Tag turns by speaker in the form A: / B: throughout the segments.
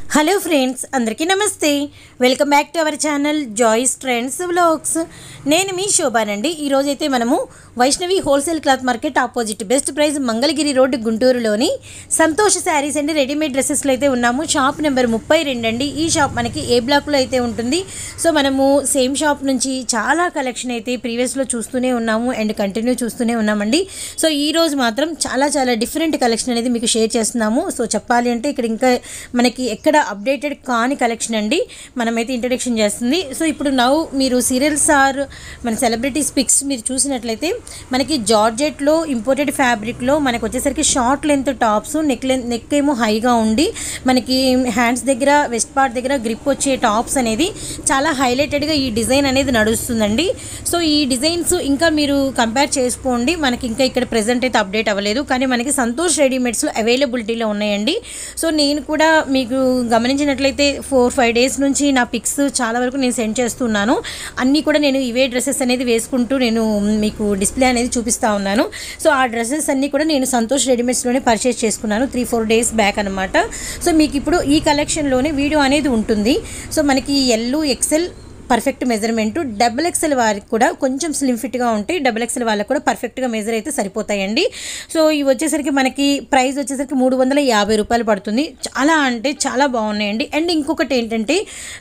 A: hello friends అందరికీ namaste welcome back to our channel Joyce trends vlogs నేను మీ శోభానండి ఈరోజైతే మనము Vaishnavi wholesale cloth market opposite best price Mangalagiri road గుంటూరులోని సంతోష్ శారీస్ అండి రెడీమేడ్ డ్రెస్సెస్లో అయితే ఉన్నాము షాప్ నెంబర్ ముప్పై రెండు అండి ఈ షాప్ మనకి ఏ బ్లాక్లో అయితే ఉంటుంది సో మనము సేమ్ షాప్ నుంచి చాలా కలెక్షన్ అయితే ప్రీవియస్లో చూస్తూనే ఉన్నాము అండ్ కంటిన్యూ చూస్తూనే ఉన్నామండి సో ఈ రోజు మాత్రం చాలా చాలా డిఫరెంట్ కలెక్షన్ అనేది మీకు షేర్ చేస్తున్నాము సో చెప్పాలి అంటే ఇక్కడ ఇంకా మనకి ఎక్కడ అప్డేటెడ్ కాని కలెక్షన్ అండి మనమైతే ఇంట్రడక్షన్ చేస్తుంది సో ఇప్పుడు నవ్వు మీరు సీరియల్స్ ఆర్ మన సెలబ్రిటీస్ పిక్స్ మీరు చూసినట్లయితే మనకి జార్జెట్లో ఇంపోర్టెడ్ ఫ్యాబ్రిక్లో మనకు వచ్చేసరికి short length tops neck length neck ఏమో హైగా ఉండి మనకి హ్యాండ్స్ దగ్గర వెస్ట్ పార్ట్ దగ్గర గ్రిప్ వచ్చే టాప్స్ అనేది చాలా హైలైటెడ్గా ఈ డిజైన్ అనేది నడుస్తుందండి సో ఈ డిజైన్స్ ఇంకా మీరు కంపేర్ చేసుకోండి మనకి ఇంకా ఇక్కడ ప్రెజెంట్ అయితే అప్డేట్ అవ్వలేదు కానీ మనకి సంతోష్ రెడీమేడ్స్లో అవైలబిలిటీలో ఉన్నాయండి సో నేను కూడా మీకు గమనించినట్లయితే ఫోర్ ఫైవ్ డేస్ నుంచి నా పిక్స్ చాలా వరకు నేను సెండ్ చేస్తున్నాను అన్నీ కూడా నేను ఇవే డ్రెస్సెస్ అనేది వేసుకుంటూ నేను మీకు డిస్ప్లే అనేది చూపిస్తూ ఉన్నాను సో ఆ డ్రెస్సెస్ అన్నీ కూడా నేను సంతోష్ రెడీమేడ్స్లోనే పర్చేస్ చేసుకున్నాను త్రీ ఫోర్ డేస్ బ్యాక్ అనమాట సో మీకు ఇప్పుడు ఈ కలెక్షన్లోనే వీడియో అనేది ఉంటుంది సో మనకి L XL perfect measurement double XL వారికి కూడా కొంచెం స్లిమ్ ఫిట్గా ఉంటాయి డబుల్ ఎక్సెల్ వాళ్ళకి కూడా పర్ఫెక్ట్గా మెజర్ అయితే సరిపోతాయండి సో ఇవి వచ్చేసరికి మనకి ప్రైస్ వచ్చేసరికి మూడు వందల యాభై రూపాయలు పడుతుంది చాలా అంటే చాలా బాగున్నాయండి అండ్ ఇంకొకటి ఏంటంటే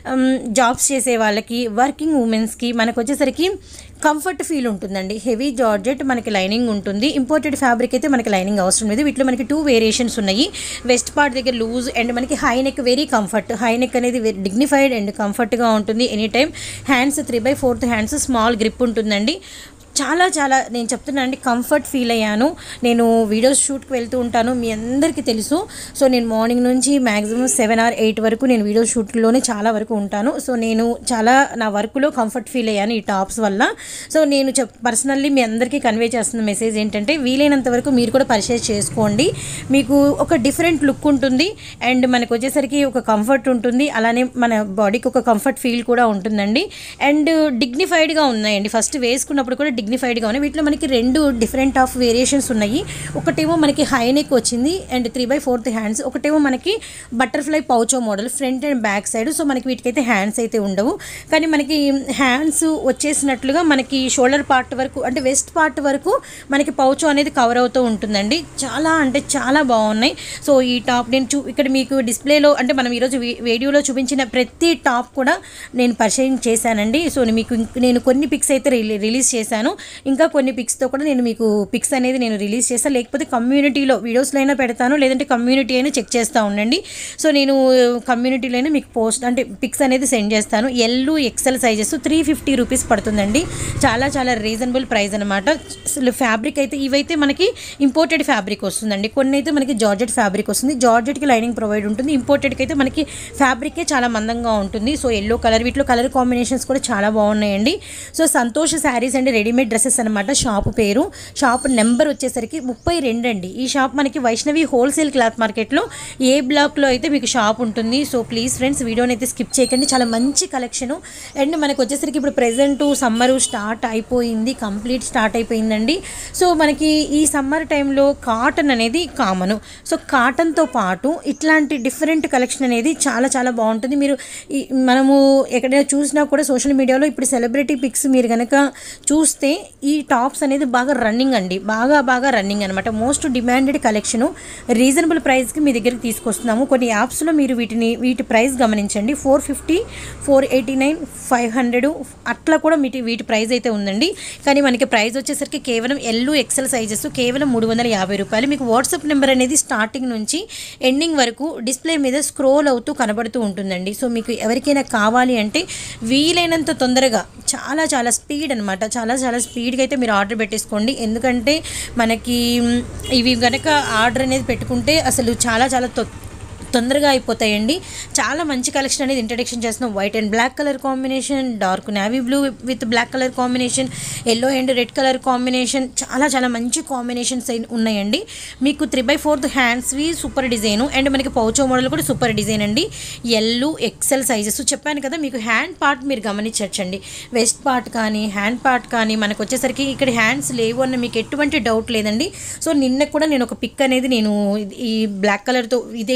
A: జాబ్స్ చేసే వాళ్ళకి వర్కింగ్ ఉమెన్స్కి మనకు వచ్చేసరికి కంఫర్ట్ ఫీల్ ఉంటుందండి హెవీ జార్జెట్ మనకి లైనింగ్ ఉంటుంది ఇంపోర్టెడ్ ఫ్యాబ్రిక్ అయితే మనకి లైనింగ్ అవసరం లేదు వీటిలో మనకి టూ వేరియేషన్స్ ఉన్నాయి వెస్ట్ పార్ట్ దగ్గర లూజ్ అండ్ మనకి high neck very comfort high neck అనేది డిగ్నిఫైడ్ అండ్ కంఫర్ట్గా ఉంటుంది any time hands three by fourth hands small grip ఉంటుందండి చాలా చాలా నేను చెప్తున్నాను అండి కంఫర్ట్ ఫీల్ అయ్యాను నేను వీడియోస్ షూట్కి వెళ్తూ ఉంటాను మీ అందరికీ తెలుసు సో నేను మార్నింగ్ నుంచి మ్యాక్సిమం సెవెన్ ఆర్ ఎయిట్ వరకు నేను వీడియో షూట్లోనే చాలా వరకు ఉంటాను సో నేను చాలా నా వర్క్లో కంఫర్ట్ ఫీల్ అయ్యాను ఈ టాప్స్ వల్ల సో నేను చెప్ పర్సనల్లీ మీ అందరికీ కన్వే చేస్తున్న మెసేజ్ ఏంటంటే వీలైనంత వరకు మీరు కూడా పర్చేస్ చేసుకోండి మీకు ఒక డిఫరెంట్ లుక్ ఉంటుంది అండ్ మనకు వచ్చేసరికి ఒక కంఫర్ట్ ఉంటుంది అలానే మన బాడీకి ఒక కంఫర్ట్ ఫీల్ కూడా ఉంటుందండి అండ్ డిగ్నిఫైడ్గా ఉన్నాయండి ఫస్ట్ వేసుకున్నప్పుడు కూడా డిగ్నిఫైడ్గా ఉన్నాయి వీటిలో మనకి రెండు డిఫరెంట్ ఆఫ్ వేరియేషన్స్ ఉన్నాయి ఒకటేమో మనకి హై నెక్ వచ్చింది and three by fourth hands ఒకటేమో మనకి butterfly poncho model front and back side so మనకి వీటికైతే హ్యాండ్స్ అయితే ఉండవు కానీ మనకి హ్యాండ్స్ వచ్చేసినట్లుగా మనకి షోల్డర్ పార్ట్ వరకు అంటే వెస్ట్ పార్ట్ వరకు మనకి పౌచో అనేది కవర్ అవుతూ ఉంటుందండి చాలా అంటే చాలా బాగున్నాయి సో ఈ టాప్ నేను చూ ఇక్కడ మీకు డిస్ప్లేలో అంటే మనం ఈరోజు వీ- వీడియోలో చూపించిన ప్రతి టాప్ కూడా నేను పరిచయం చేశానండి సో మీకు ఇంక- నేను కొన్ని పిక్స్ అయితే రిలీ రిలీజ్ చేశాను ఇంకా కొన్ని పిక్స్తో కూడా నేను మీకు పిక్స్ అనేది నేను రిలీజ్ చేస్తాను లేకపోతే కమ్యూనిటీలో వీడియోస్లో అయినా పెడతాను లేదంటే కమ్యూనిటీ అయినా చెక్ చేస్తూ ఉండండి సో నేను కమ్యూనిటీలో అయినా మీకు పోస్ట్ అంటే పిక్స్ అనేది సెండ్ చేస్తాను L XL sizes three fifty rupees పడుతుందండి చాలా చాలా రీజనబుల్ ప్రైస్ అనమాట అసలు ఫ్యాబ్రిక్ అయితే ఇవైతే మనకి ఇంపోర్టెడ్ ఫ్యాబ్రిక్ వస్తుందండి కొన్ని అయితే మనకి జార్జెట్ ఫ్యాబ్రిక్ వస్తుంది జార్జెట్కి లైనింగ్ ప్రొవైడ్ ఉంటుంది ఇంపోర్టెడ్కి అయితే మనకి ఫ్యాబ్రికే చాలా మందంగా ఉంటుంది సో ఎల్లో కలర్ వీటిలో కలర్ కాంబినేషన్స్ కూడా చాలా బాగున్నాయండి సో సంతోష్ శారీస్ అండి రెడీమేడ్ డ్రెస్సెస్ అనమాట షాప్ పేరు షాప్ నెంబర్ వచ్చేసరికి ముప్పై రెండు అండి ఈ షాప్ మనకి వైష్ణవి హోల్సేల్ క్లాత్ మార్కెట్లో ఏ బ్లాక్లో అయితే మీకు షాప్ ఉంటుంది సో ప్లీజ్ ఫ్రెండ్స్ వీడియోని అయితే స్కిప్ చేయకండి చాలా మంచి కలెక్షను అండ్ మనకు వచ్చేసరికి ఇప్పుడు ప్రెజెంట్ సమ్మర్ స్టార్ట్ అయిపోయింది కంప్లీట్ స్టార్ట్ అయిపోయిందండి సో మనకి ఈ సమ్మర్ టైంలో కాటన్ అనేది కామను సో కాటన్తో పాటు ఇట్లాంటి డిఫరెంట్ కలెక్షన్ అనేది చాలా చాలా బాగుంటుంది మీరు ఈ మనము ఎక్కడైనా చూసినా కూడా సోషల్ మీడియాలో ఇప్పుడు సెలబ్రిటీ పిక్స్ మీరు కనుక చూస్తే ఈ టాప్స్ అనేది బాగా రన్నింగ్ అండి బాగా బాగా రన్నింగ్ అనమాట మోస్ట్ డిమాండెడ్ కలెక్షను రీజనబుల్ ప్రైస్కి మీ దగ్గరికి తీసుకొస్తున్నాము కొన్ని యాప్స్లో మీరు వీటిని వీటి ప్రైస్ గమనించండి four fifty four eighty nine five hundred అట్లా కూడా వీటి వీటి ప్రైస్ అయితే ఉందండి కానీ మనకి ప్రైస్ వచ్చేసరికి కేవలం ఎల్లు ఎక్సెల్ సైజెస్ కేవలం మూడు వందల యాభై రూపాయలు మీకు వాట్సాప్ నెంబర్ అనేది స్టార్టింగ్ నుంచి ఎండింగ్ వరకు డిస్ప్లే మీద స్క్రోల్ అవుతూ కనబడుతూ ఉంటుందండి సో మీకు ఎవరికైనా కావాలి అంటే వీలైనంత తొందరగా చాలా చాలా స్పీడ్ అనమాట చాలా చాలా స్పీడ్గా అయితే మీరు ఆర్డర్ పెట్టేసుకోండి ఎందుకంటే మనకి మ్, ఇవి కనుక ఆర్డర్ అనేది పెట్టుకుంటే అసలు చాలా చాలా తొ తొందరగా అయిపోతాయండి చాలా మంచి కలెక్షన్ అనేది ఇంట్రడక్షన్ చేస్తున్నాం white and black colour combination dark navy blue with black colour combination yellow and red colour combination చాలా చాలా మంచి కాంబినేషన్స్ ఉన్నాయండి మీకు త్రీ బై ఫోర్త్ హ్యాండ్స్వి సూపర్ డిజైన్ అండ్ మనకి పౌచో మోడల్ కూడా సూపర్ డిజైన్ అండి ఎల్లు ఎక్సెల్ సైజెస్ చెప్పాను కదా మీకు హ్యాండ్ పార్ట్ మీరు గమనించవచ్చండి వెస్ట్ పార్ట్ కానీ హ్యాండ్ పార్ట్ కానీ మనకు వచ్చేసరికి ఇక్కడ హ్యాండ్స్ లేవు అన్న మీకు ఎటువంటి డౌట్ లేదండి సో నిన్న కూడా నేను ఒక పిక్ అనేది నేను ఈ బ్లాక్ కలర్తో ఇదే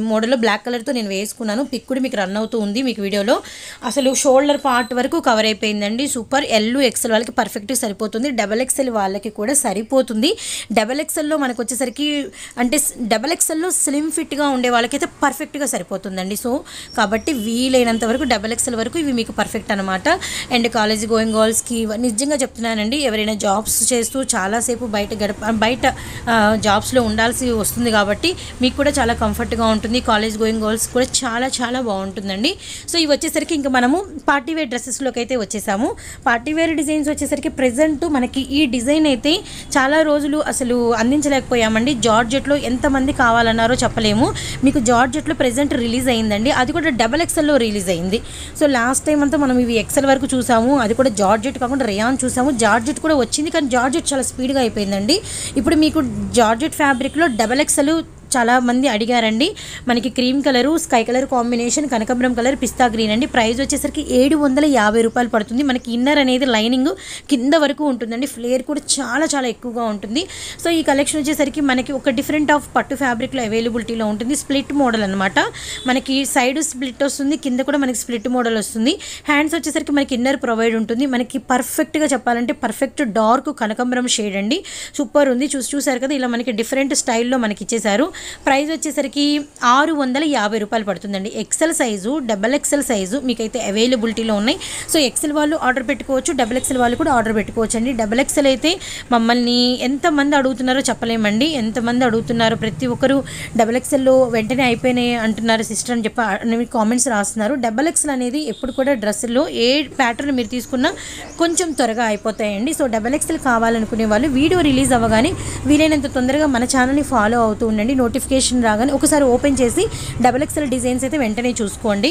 A: మోడల్లో బ్లాక్ కలర్తో నేను వేసుకున్నాను పిక్ కూడా మీకు రన్ అవుతూ ఉంది మీకు వీడియోలో అసలు షోల్డర్ పార్ట్ వరకు కవర్ అయిపోయిందండి సూపర్ ఎల్ ఎక్సెల్ వాళ్ళకి పర్ఫెక్ట్గా సరిపోతుంది డబల్ ఎక్సెల్ వాళ్ళకి కూడా సరిపోతుంది డబల్ ఎక్సెల్లో మనకు వచ్చేసరికి అంటే డబల్ ఎక్సెల్లో స్లిమ్ ఫిట్గా ఉండే వాళ్ళకైతే పర్ఫెక్ట్గా సరిపోతుందండి సో కాబట్టి వీలైనంత వరకు డబల్ ఎక్సెల్ వరకు ఇవి మీకు పర్ఫెక్ట్ అనమాట అండ్ కాలేజ్ గోయింగ్ గర్ల్స్కి నిజంగా చెప్తున్నానండి ఎవరైనా జాబ్స్ చేస్తూ చాలాసేపు బయట గడప బయట జాబ్స్లో ఉండాల్సి వస్తుంది కాబట్టి మీకు కూడా చాలా కంఫర్ట్గా ఉంటుంది కాలేజ్ గోయింగ్ గర్ల్స్ కూడా చాలా చాలా బాగుంటుందండి సో ఇవి వచ్చేసరికి ఇంకా మనము పార్టీ వేర్ డ్రెస్సెస్లోకి అయితే వచ్చేసాము పార్టీ వేర్ డిజైన్స్ వచ్చేసరికి ప్రజెంట్ మనకి ఈ డిజైన్ అయితే చాలా రోజులు అసలు అందించలేకపోయామండి జార్జెట్లో ఎంతమంది కావాలన్నారో చెప్పలేము మీకు జార్జెట్లో ప్రజెంట్ రిలీజ్ అయిందండి అది కూడా డబల్ ఎక్సెల్లో రిలీజ్ అయింది సో లాస్ట్ టైం అంతా మనం ఇవి ఎక్సెల్ వరకు చూసాము అది కూడా జార్జెట్ కాకుండా రేయాన్ చూసాము జార్జెట్ కూడా వచ్చింది కానీ జార్జెట్ చాలా స్పీడ్గా అయిపోయిందండి ఇప్పుడు మీకు జార్జెట్ ఫ్యాబ్రిక్లో డబల్ ఎక్సెల్ చాలా మంది అడిగారండి మనకి cream colour sky colour combination కనకబ్రం కలర్ పిస్తా గ్రీన్ అండి ప్రైస్ వచ్చేసరికి ఏడు వందల యాభై రూపాయలు పడుతుంది మనకి ఇన్నర్ అనేది లైనింగ్ కింద వరకు ఉంటుందండి ఫ్లేర్ కూడా చాలా చాలా ఎక్కువగా ఉంటుంది సో ఈ కలెక్షన్ వచ్చేసరికి మనకి ఒక డిఫరెంట్ ఆఫ్ పట్టు ఫ్యాబ్రిక్లో అవైలబిలిటీలో ఉంటుంది స్ప్లిట్ మోడల్ అనమాట మనకి సైడ్ స్ప్లిట్ వస్తుంది కింద కూడా మనకి స్ప్లిట్ మోడల్ వస్తుంది హ్యాండ్స్ వచ్చేసరికి మనకి ఇన్నర్ ప్రొవైడ్ ఉంటుంది మనకి పర్ఫెక్ట్గా చెప్పాలంటే పర్ఫెక్ట్ డార్క్ కనకంబరం షేడ్ అండి సూపర్ ఉంది చూసి చూసారు కదా ఇలా మనకి డిఫరెంట్ స్టైల్లో మనకి ఇచ్చేసారు ప్రైస్ వచ్చేసరికి ఆరు వందల యాభై రూపాయలు పడుతుందండి XL size double XL size మీకైతే అవైలబిలిటీలో ఉన్నాయి సో ఎక్సెల్ వాళ్ళు ఆర్డర్ పెట్టుకోవచ్చు డబల్ ఎక్సెల్ వాళ్ళు కూడా ఆర్డర్ పెట్టుకోవచ్చు అండి డబల్ ఎక్సెల్ అయితే మమ్మల్ని ఎంతమంది అడుగుతున్నారో చెప్పలేమండి ఎంతమంది అడుగుతున్నారో ప్రతి ఒక్కరు డబల్ ఎక్సెల్లో వెంటనే అయిపోయినాయి అంటున్నారు సిస్టర్ అని చెప్పి కామెంట్స్ రాస్తున్నారు డబల్ ఎక్సెల్ అనేది ఎప్పుడు కూడా డ్రెస్సుల్లో ఏ ప్యాటర్న్ మీరు తీసుకున్నా కొంచెం త్వరగా అయిపోతాయండి సో డబల్ ఎక్సెల్ కావాలనుకునే వాళ్ళు వీడియో రిలీజ్ అవ్వగానే వీలైనంత తొందరగా మన ఛానల్ని ఫాలో అవుతూ ఉండండి నోటిఫికేషన్ రాగానే ఒకసారి ఓపెన్ చేసి డబల్ ఎక్సెల్ డిజైన్స్ అయితే వెంటనే చూసుకోండి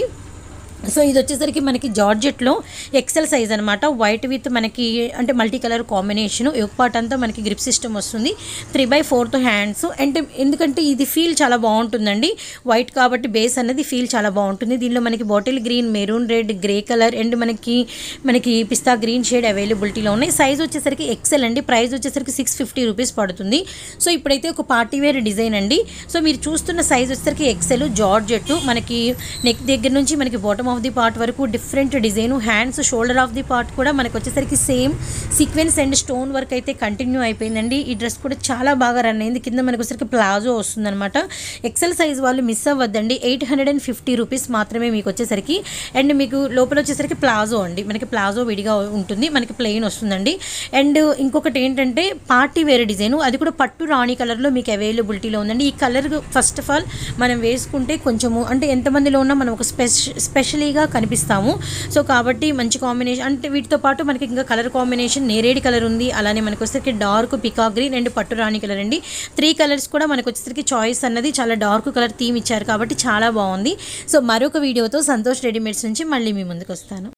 A: సో ఇది వచ్చేసరికి మనకి జార్జెట్లో ఎక్సెల్ సైజ్ అనమాట వైట్ విత్ మనకి అంటే మల్టీ కలర్ కాంబినేషన్ ఒక పార్ట్ అంతా మనకి గ్రిప్ సిస్టమ్ వస్తుంది త్రీ బై ఫోర్త్ హ్యాండ్స్ అంటే ఎందుకంటే ఇది ఫీల్ చాలా బాగుంటుందండి వైట్ కాబట్టి బేస్ అనేది ఫీల్ చాలా బాగుంటుంది దీనిలో మనకి bottle green maroon red grey colour and మనకి మనకి పిస్తా గ్రీన్ షేడ్ అవైలబిలిటీలో ఉన్నాయి సైజ్ వచ్చేసరికి ఎక్సెల్ అండి ప్రైస్ వచ్చేసరికి సిక్స్ ఫిఫ్టీ రూపీస్ పడుతుంది సో ఇప్పుడైతే ఒక పార్టీ వేర్ డిజైన్ అండి సో మీరు చూస్తున్న సైజ్ వచ్చేసరికి ఎక్సెల్ జార్జెట్ మనకి నెక్ దగ్గర నుంచి మనకి బాటమ్ ఆఫ్ ది పార్ట్ వరకు different design hands shoulder of the part కూడా మనకి వచ్చేసరికి same sequence and stone work అయితే కంటిన్యూ అయిపోయిందండి ఈ డ్రెస్ కూడా చాలా బాగా రన్ అయింది కింద మనకి వచ్చేసరికి ప్లాజో వస్తుందన్నమాట ఎక్సెల్ సైజ్ వాళ్ళు మిస్ అవ్వద్దండి eight hundred and fifty rupees మాత్రమే మీకు వచ్చేసరికి అండ్ మీకు లోపల వచ్చేసరికి ప్లాజో అండి మనకి ప్లాజో విడిగా ఉంటుంది మనకి ప్లెయిన్ వస్తుందండి అండ్ ఇంకొకటి ఏంటంటే పార్టీ వేర్ డిజైన్ అది కూడా పట్టు రాణి కలర్లో మీకు అవైలబిలిటీలో ఉందండి ఈ కలర్ ఫస్ట్ ఆఫ్ ఆల్ మనం వేసుకుంటే కొంచెము అంటే ఎంతమందిలో ఉన్నా మనం ఒక స్పెష స్పెషలీగా కనిపిస్తాము సో కాబట్టి మంచి కాంబినేషన్ అంటే వీటితో పాటు మనకి ఇంకా కలర్ కాంబినేషన్ నేరేడి కలర్ ఉంది అలానే మనకు వచ్చేసరికి డార్క్ పికా గ్రీన్ అండ్ పట్టు రాణి కలర్ అండి త్రీ కలర్స్ కూడా మనకు వచ్చేసరికి చాయిస్ అన్నది చాలా డార్క్ కలర్ థీమ్ ఇచ్చారు కాబట్టి చాలా బాగుంది సో మరొక వీడియోతో సంతోష్ రెడీమేడ్స్ నుంచి మళ్ళీ మీ ముందుకు వస్తాను